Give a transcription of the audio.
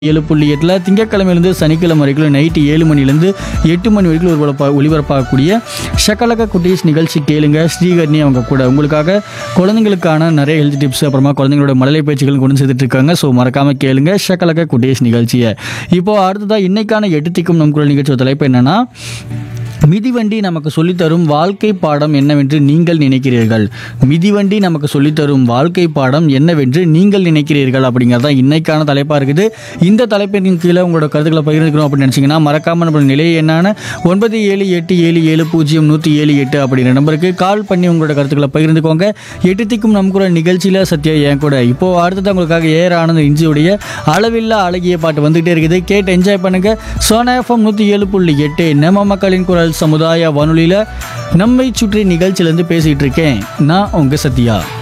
ஏழு புள்ளி எட்டில் திங்கக்கிழமையிலேருந்து சனிக்கிழமை வரைக்கும் நைட்டு ஏழு மணிலேருந்து எட்டு மணி வரைக்கும் ஒரு ஒளிபரப்பா- ஒளிபரப்பாகக்கூடிய ஷக்கலக்க குட்டீஸ் நிகழ்ச்சி கேளுங்க ஸ்ரீகர்ணி அவங்க கூட உங்களுக்காக குழந்தைங்களுக்கான நிறைய ஹெல்த் டிப்ஸ் அப்புறமா குழந்தைங்களோட மழலை பயிற்சிகள் கொண்டு சேர்த்துட்டு இருக்காங்க ஸோ மறக்காம கேளுங்க ஷக்கலக்க குட்டீஸ் நிகழ்ச்சியை இப்போ அடுத்ததாக இன்னைக்கான எட்டு திக்கும் நம் குரல் நிகழ்ச்சியோட தலைப்பு என்னன்னா மிதிவண்டி நமக்கு சொல்லித்தரும் வாழ்க்கை பாடம் என்னவென்று நீங்கள் நினைக்கிறீர்கள் மிதிவண்டி நமக்கு சொல்லித்தரும் வாழ்க்கை பாடம் என்னவென்று நீங்கள் நினைக்கிறீர்கள் அப்படிங்கிறது தான் இன்னைக்கான தலைப்பாக இருக்குது இந்த தலைப்பின் கீழே உங்களோட கருத்துக்களை பகிர்ந்துக்கணும் அப்படின்னு நினச்சிங்கன்னா மறக்காமல் நம்மளோட நிலையை என்னான ஒன்பது ஏழு எட்டு ஏழு ஏழு பூஜ்ஜியம் நூற்றி ஏழு எட்டு அப்படிங்கிற நம்பருக்கு கால் பண்ணி உங்களோட கருத்துக்களை பகிர்ந்துக்கோங்க எட்டு திக்கும் நம்ம கூட நிகழ்ச்சியில் சத்யா என் கூட இப்போ அடுத்தது உங்களுக்காக ஏர் ஆனந்த் இஞ்சியுடைய அளவில்லா அழகிய பாட்டு வந்துகிட்டே இருக்குது கேட்டு என்ஜாய் பண்ணுங்க சோனா எஃப்எம் நூற்றி ஏழு புள்ளி எட்டு நம்ம மக்களின் குரல் சமுதாய வானொலியில் நம்மை சுற்றி நிகழ்ச்சியிலேருந்து பேசிகிட்டு இருக்கேன் நான் உங்கள் சத்யா